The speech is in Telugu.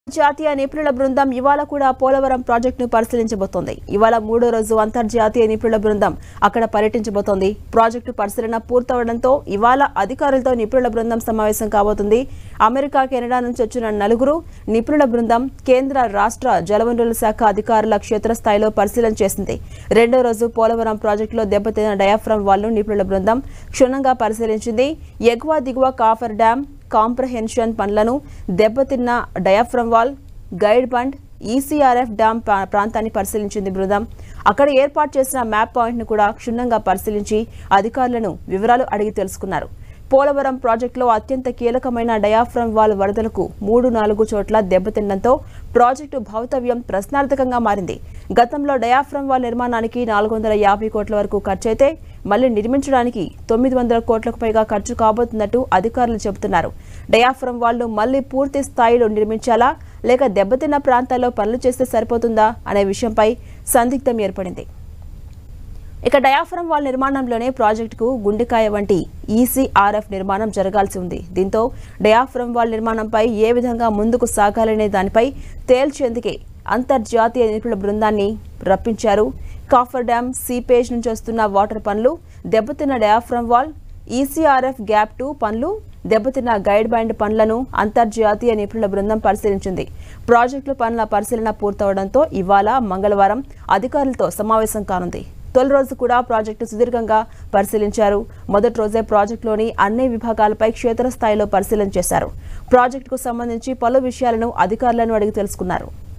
జాతీయ నిపుణుల బృందం ఇవాళ కూడా పోలవరం ప్రాజెక్టును పరిశీలించబోతోంది ఇవాళ మూడో రోజు అంతర్జాతీయ నిపుణుల బృందం అక్కడ పర్యటించబోతోంది ప్రాజెక్టు పరిశీలన పూర్తవడంతో ఇవాళ అధికారులతో నిపుణుల బృందం సమావేశం కాబోతుంది అమెరికా కెనడా నుంచి వచ్చిన నలుగురు నిపుణుల బృందం కేంద్ర రాష్ట్ర జలవనరుల శాఖ అధికారుల క్షేత్రస్థాయిలో పరిశీలన చేసింది రెండో రోజు పోలవరం ప్రాజెక్టులో దెబ్బతిన్న డయాఫ్రమ్ వాల్ను నిపుణుల బృందం క్షుణ్ణంగా పరిశీలించింది ఎగువ దిగువ కాఫర్ డ్యాం కాంప్రహెన్షన్ పనులను దెబ్బతిన్న diaphragm wall guide bund ECRF dam ప్రా- ప్రాంతాన్ని పరిశీలించింది బృందం అక్కడ ఏర్పాటు చేసిన మ్యాప్ పాయింట్ను కూడా క్షుణ్ణంగా పరిశీలించి అధికారులను వివరాలు అడిగి తెలుసుకున్నారు పోలవరం ప్రాజెక్టులో అత్యంత కీలకమైన డయాఫ్రమ్ వాల్ వరదలకు మూడు నాలుగు చోట్ల దెబ్బతినడంతో ప్రాజెక్టు భౌతవ్యం ప్రశ్నార్థకంగా మారింది గతంలో డయాఫ్రమ్ వాల్ నిర్మాణానికి నాలుగు వందల యాభై కోట్ల వరకు ఖర్చయితే మళ్లీ నిర్మించడానికి తొమ్మిది వందల కోట్లకు పైగా ఖర్చు కాబోతున్నట్టు అధికారులు చెబుతున్నారు డయాఫ్రమ్ వాల్ను మళ్లీ పూర్తి స్థాయిలో నిర్మించాలా లేక దెబ్బతిన్న ప్రాంతాల్లో పనులు చేస్తే సరిపోతుందా అనే విషయంపై సందిగ్ధం ఏర్పడింది ఇక డయాఫ్రమ్ వాల్ నిర్మాణంలోనే ప్రాజెక్టుకు గుండెకాయ వంటి ఈసీఆర్ఎఫ్ నిర్మాణం జరగాల్సి ఉంది దీంతో డయాఫ్రమ్ వాల్ నిర్మాణంపై ఏ విధంగా ముందుకు సాగాలనే దానిపై తేల్చేందుకే అంతర్జాతీయ నిపుణుల బృందాన్ని రప్పించారు కాఫర్ డ్యాం సీపేజ్ నుంచి వస్తున్న వాటర్ పనులు దెబ్బతిన్న diaphragm wall ECRF gap two పనులు దెబ్బతిన్న గైడ్ బ్యాండ్ పనులను అంతర్జాతీయ నిపుణుల బృందం పరిశీలించింది ప్రాజెక్టుల పనుల పరిశీలన పూర్తవడంతో ఇవాళ మంగళవారం అధికారులతో సమావేశం కానుంది తొలి రోజు కూడా ప్రాజెక్టు సుదీర్ఘంగా పరిశీలించారు మొదటి రోజే ప్రాజెక్టులోని అన్ని విభాగాలపై క్షేత్రస్థాయిలో పరిశీలన చేశారు ప్రాజెక్టుకు సంబంధించి పలు విషయాలను అధికారులను అడిగి తెలుసుకున్నారు